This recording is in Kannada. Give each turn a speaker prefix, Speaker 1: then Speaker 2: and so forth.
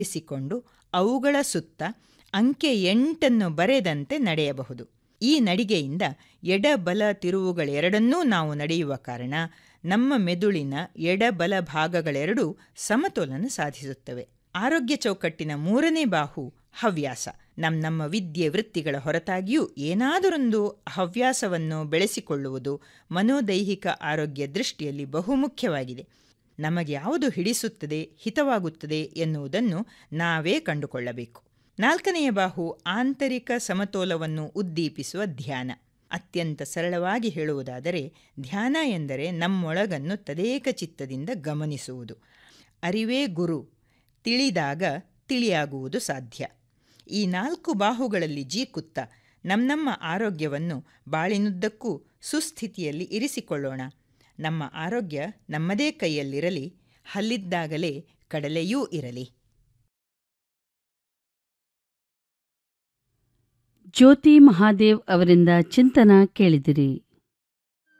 Speaker 1: ಇರಿಸಿಕೊಂಡು ಅವುಗಳ ಸುತ್ತ ಅಂಕೆ ಎಂಟನ್ನು ಬರೆದಂತೆ ನಡೆಯಬಹುದು ಈ ನಡಿಗೆಯಿಂದ ಎಡಬಲ ತಿರುವುಗಳೆರಡನ್ನೂ ನಾವು ನಡೆಯುವ ಕಾರಣ ನಮ್ಮ ಮೆದುಳಿನ ಎಡಬಲ ಭಾಗಗಳೆರಡೂ ಸಮತೋಲನ ಸಾಧಿಸುತ್ತವೆ ಆರೋಗ್ಯ ಚೌಕಟ್ಟಿನ ಮೂರನೇ ಬಾಹು ಹವ್ಯಾಸ ನಮ್ಮ ನಮ್ಮ ವಿದ್ಯೆ ವೃತ್ತಿಗಳ ಹೊರತಾಗಿಯೂ ಏನಾದರೊಂದು ಹವ್ಯಾಸವನ್ನು ಬೆಳೆಸಿಕೊಳ್ಳುವುದು ಮನೋದೈಹಿಕ ಆರೋಗ್ಯ ದೃಷ್ಟಿಯಲ್ಲಿ ಬಹುಮುಖ್ಯವಾಗಿದೆ ನಮಗೆ ಯಾವುದು ಹಿಡಿಸುತ್ತದೆ ಹಿತವಾಗುತ್ತದೆ ಎನ್ನುವುದನ್ನು ನಾವೇ ಕಂಡುಕೊಳ್ಳಬೇಕು ನಾಲ್ಕನೆಯ ಬಾಹು ಆಂತರಿಕ ಸಮತೋಲವನ್ನು ಉದ್ದೀಪಿಸುವ ಧ್ಯಾನ ಅತ್ಯಂತ ಸರಳವಾಗಿ ಹೇಳುವುದಾದರೆ ಧ್ಯಾನ ಎಂದರೆ ನಮ್ಮೊಳಗನ್ನು ತದೇಕ ಚಿತ್ತದಿಂದ ಗಮನಿಸುವುದು ಅರಿವೇ ಗುರು ತಿಳಿದಾಗ ತಿಳಿಯಾಗುವುದು ಸಾಧ್ಯ ಈ ನಾಲ್ಕು ಬಾಹುಗಳಲ್ಲಿ ಜೀಕುತ್ತ ನಮ್ಮ ನಮ್ಮ ಆರೋಗ್ಯವನ್ನು ಬಾಳಿನುದ್ದಕ್ಕೂ ಸುಸ್ಥಿತಿಯಲ್ಲಿ ಇರಿಸಿಕೊಳ್ಳೋಣ ನಮ್ಮ ಆರೋಗ್ಯ ನಮ್ಮದೇ ಕೈಯಲ್ಲಿರಲಿ ಹಲ್ಲಿದ್ದಾಗಲೇ ಕಡಲೆಯೂ ಇರಲಿ
Speaker 2: ಜ್ಯೋತಿ ಮಹಾದೇವ್ ಅವರಿಂದ ಚಿಂತನ ಕೇಳಿದಿರಿ